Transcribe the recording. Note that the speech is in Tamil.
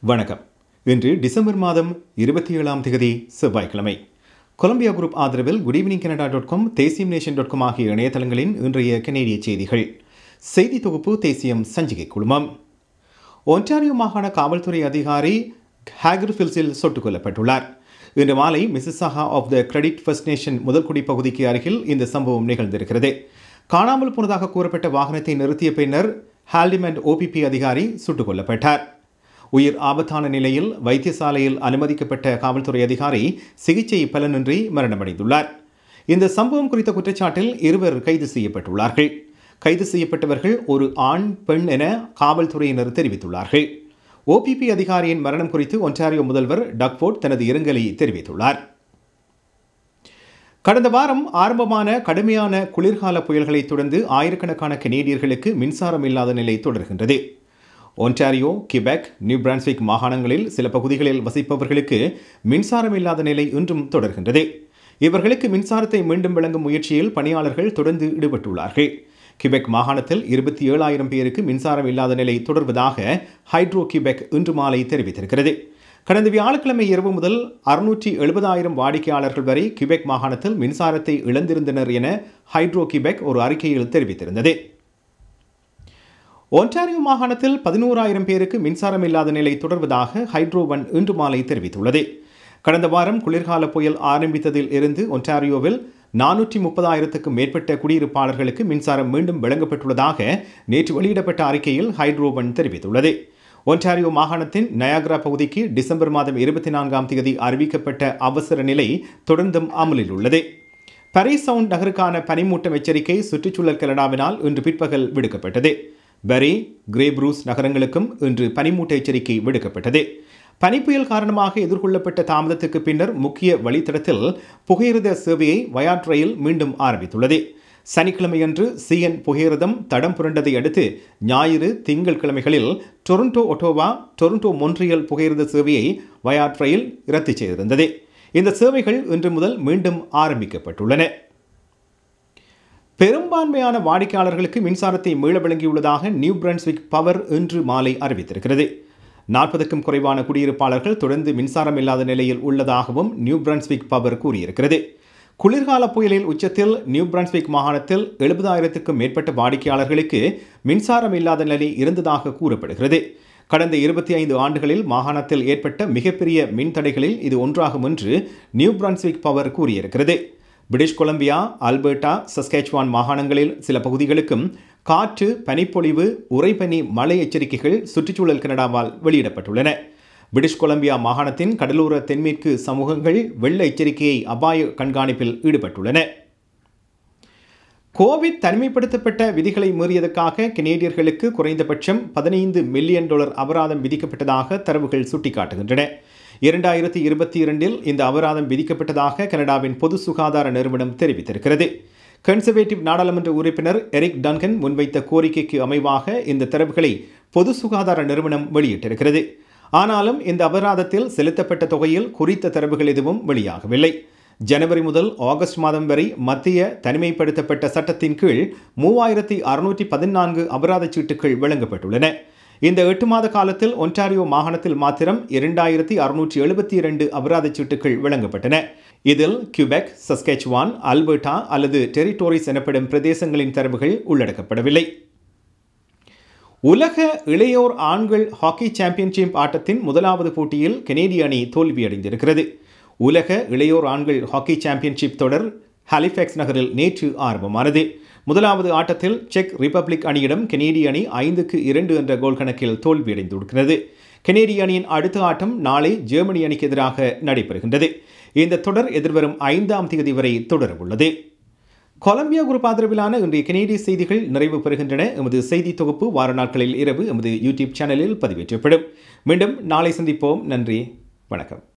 வணக்கம் இன்று டிசம்பர் மாதம் இருபத்தி ஏழாம் தேதி செவ்வாய்க்கிழமை கொலம்பியா குரூப் ஆதரவில் good evening Canada dot com தேசியம் நேஷன் டாட் காம் ஆகிய இணையதளங்களின் இன்றைய கனேடிய செய்திகள் செய்தி தொகுப்பு தேசியம் சஞ்சிகை குழுமம் ஒன்டாரியோ மாகாண காவல்துறை அதிகாரி ஹேகர்ஃபில்ஸில் சுட்டுக் கொல்லப்பட்டுள்ளார் இன்று மாலை Mississauga of the Credit First Nation முதல்குடி பகுதிக்கு அருகில் இந்த சம்பவம் நிகழ்ந்திருக்கிறது காணாமல் போனதாக கூறப்பட்ட வாகனத்தை நிறுத்திய பின்னர் ஹால்டிமெண்ட் ஓபிபி அதிகாரி சுட்டுக் கொல்லப்பட்டார் உயிர் ஆபத்தான நிலையில் வைத்தியசாலையில் அனுமதிக்கப்பட்ட காவல்துறை அதிகாரி சிகிச்சை பலனின்றி மரணமடைந்துள்ளார் இந்த சம்பவம் குறித்த குற்றச்சாட்டில் இருவர் கைது செய்யப்பட்டுள்ளார்கள் கைது செய்யப்பட்டவர்கள் ஒரு ஆண் பெண் என காவல்துறையினர் தெரிவித்துள்ளார்கள் ஓபிபி அதிகாரியின் மரணம் குறித்து ஒன்டாரியோ முதல்வர் டக்ஃபோர்ட் தனது இரங்கலை தெரிவித்துள்ளார் கடந்த வாரம் ஆரம்பமான கடுமையான குளிர்கால புயல்களை தொடர்ந்து ஆயிரக்கணக்கான கனேடியர்களுக்கு மின்சாரம் இல்லாத நிலை தொடர்கின்றது ஒன்டாரியோ கிபெக் நியூ பிரான்ஸ்விக் மாகாணங்களில் சில பகுதிகளில் வசிப்பவர்களுக்கு மின்சாரம் இல்லாத நிலை இன்றும் தொடர்கின்றது இவர்களுக்கு மின்சாரத்தை மீண்டும் வழங்கும் முயற்சியில் பணியாளர்கள் தொடர்ந்து ஈடுபட்டுள்ளார்கள் கிபெக் மாகாணத்தில் இருபத்தி ஏழாயிரம் பேருக்கு மின்சாரம் இல்லாத நிலை தொடர்வதாக ஹைட்ரோ கிபெக் இன்று மாலை தெரிவித்திருக்கிறது கடந்த வியாழக்கிழமை இரவு முதல் அறுநூற்றி எழுபதாயிரம் வாடிக்கையாளர்கள் வரை கிபெக் மாகாணத்தில் மின்சாரத்தை இழந்திருந்தனர் என ஹைட்ரோ கிபெக் ஒரு அறிக்கையில் தெரிவித்திருந்தது ஒன்டாரியோ மாகாணத்தில் பதினோராயிரம் பேருக்கு மின்சாரம் இல்லாத நிலை தொடர்வதாக ஹைட்ரோ ஒன் இன்று மாலை தெரிவித்துள்ளது கடந்த வாரம் குளிர்கால புயல் ஆரம்பித்ததில் இருந்து ஒன்டாரியோவில் நானூற்றி முப்பதாயிரத்துக்கும் மேற்பட்ட குடியிருப்பாளர்களுக்கு மின்சாரம் மீண்டும் வழங்கப்பட்டுள்ளதாக நேற்று வெளியிடப்பட்ட அறிக்கையில் ஹைட்ரோ ஒன் தெரிவித்துள்ளது ஒன்டாரியோ மாகாணத்தின் நயாகரா பகுதிக்கு டிசம்பர் மாதம் இருபத்தி நான்காம் தேதி அறிவிக்கப்பட்ட அவசர நிலை தொடர்ந்தும் அமலில் உள்ளது பரிஸ் சவுண்ட் நகருக்கான பனிமூட்டம் எச்சரிக்கை சுற்றுச்சூழல் கனடாவினால் இன்று பிற்பகல் விடுக்கப்பட்டது பரி கிரேப்ரூஸ் நகரங்களுக்கும் இன்று பனிமூட்ட எச்சரிக்கை விடுக்கப்பட்டது பனிப்புயல் காரணமாக எதிர்கொள்ளப்பட்ட தாமதத்துக்கு பின்னர் முக்கிய வழித்தடத்தில் புகையிரத சேவையை வயாட் ரயில் மீண்டும் ஆரம்பித்துள்ளது சனிக்கிழமையன்று சிஎன் புகையிரதம் தடம் புரண்டதை அடுத்து ஞாயிறு திங்கள் கிழமைகளில் டொரண்டோ ஒட்டோவா டொரண்டோ மொன்றியல் புகையிரத சேவையை வயாட் ரயில் ரத்து செய்திருந்தது இந்த சேவைகள் இன்று முதல் மீண்டும் ஆரம்பிக்கப்பட்டுள்ளன பெரும்பான்மையான வாடிக்கையாளர்களுக்கு மின்சாரத்தை மீள வழங்கியுள்ளதாக நியூ பிரன்ஸ்விக் பவர் இன்று மாலை அறிவித்திருக்கிறது நாற்பதுக்கும் குறைவான குடியிருப்பாளர்கள் தொடர்ந்து மின்சாரம் இல்லாத நிலையில் உள்ளதாகவும் நியூ பிரன்ஸ்விக் பவர் கூறியிருக்கிறது குளிர்கால புயலில் உச்சத்தில் நியூ பிரன்ஸ்விக் மாகாணத்தில் எழுபதாயிரத்துக்கும் மேற்பட்ட வாடிக்கையாளர்களுக்கு மின்சாரம் இல்லாத நிலை இருந்ததாக கூறப்படுகிறது கடந்த இருபத்தி ஐந்து ஆண்டுகளில் மாகாணத்தில் ஏற்பட்ட மிகப்பெரிய மின் தடைகளில் இது ஒன்றாகும் என்று நியூ பிரன்ஸ்விக் பவர் கூறியிருக்கிறது பிரிட்டிஷ் கொலம்பியா அல்பர்டா சஸ்கேச்வான் மாகாணங்களில் சில பகுதிகளுக்கும் காற்று பனிப்பொழிவு உறைபனி மழை எச்சரிக்கைகள் சுற்றுச்சூழல் கனடாவால் வெளியிடப்பட்டுள்ளன பிரிட்டிஷ் கொலம்பியா மாகாணத்தின் கடலோர தென்மேற்கு சமூகங்கள் வெள்ள எச்சரிக்கையை அபாய கண்காணிப்பில் ஈடுபட்டுள்ளன கோவிட் தனிமைப்படுத்தப்பட்ட விதிகளை மீறியதற்காக கனேடியர்களுக்கு குறைந்தபட்சம் பதினைந்து மில்லியன் டாலர் அபராதம் விதிக்கப்பட்டதாக தரவுகள் சுட்டிக்காட்டுகின்றன இரண்டாயிரத்தி இருபத்தி இரண்டில் இந்த அபராதம் விதிக்கப்பட்டதாக கனடாவின் பொது சுகாதார நிறுவனம் தெரிவித்திருக்கிறது கன்சர்வேட்டிவ் நாடாளுமன்ற உறுப்பினர் எரிக் டன்கன் முன்வைத்த கோரிக்கைக்கு அமைவாக இந்த தரவுகளை பொது சுகாதார நிறுவனம் வெளியிட்டிருக்கிறது ஆனாலும் இந்த அபராதத்தில் செலுத்தப்பட்ட தொகையில் குறித்த தரவுகள் எதுவும் வெளியாகவில்லை ஜனவரி முதல் ஆகஸ்ட் மாதம் வரை மத்திய தனிமைப்படுத்தப்பட்ட சட்டத்தின் கீழ் மூவாயிரத்தி அறுநூற்றி பதினான்கு அபராத சீட்டுகள் வழங்கப்பட்டுள்ளன இந்த எட்டு மாத காலத்தில் ஒன்டாரியோ மாகாணத்தில் மாத்திரம் இரண்டாயிரத்தி அறுநூற்றி எழுபத்தி இரண்டு அபராத சீட்டுகள் வழங்கப்பட்டன இதில் கியூபெக் சஸ்கேச்வான் அல்பர்டா அல்லது டெரிட்டோரிஸ் எனப்படும் பிரதேசங்களின் தரவுகள் உள்ளடக்கப்படவில்லை உலக இளையோர் ஆண்கள் ஹாக்கி சாம்பியன்ஷிப் ஆட்டத்தின் முதலாவது போட்டியில் கெனேடிய அணி தோல்வியடைந்திருக்கிறது உலக இளையோர் ஆண்கள் ஹாக்கி சாம்பியன்ஷிப் தொடர் ஹாலிஃபேக்ஸ் நகரில் நேற்று ஆரம்பமானது முதலாவது ஆட்டத்தில் செக் ரிப்பப்ளிக் அணியிடம் கெனேடிய அணி ஐந்துக்கு இரண்டு என்ற கோல் கணக்கில் தோல்வியடைந்திருக்கிறது கெனேடிய அணியின் அடுத்த ஆட்டம் நாளை ஜெர்மனி அணிக்கு எதிராக நடைபெறுகின்றது இந்த தொடர் எதிர்வரும் ஐந்தாம் தேதி வரை தொடரவுள்ளது கொலம்பியா குரூப் ஆதரவிலான இன்றைய கனேடிய செய்திகள் நிறைவு பெறுகின்றன எமது செய்தி தொகுப்பு வார நாட்களில் இரவு எமது யூடியூப் சேனலில் பதிவேற்றப்படும் மீண்டும் நாளை சந்திப்போம் நன்றி வணக்கம்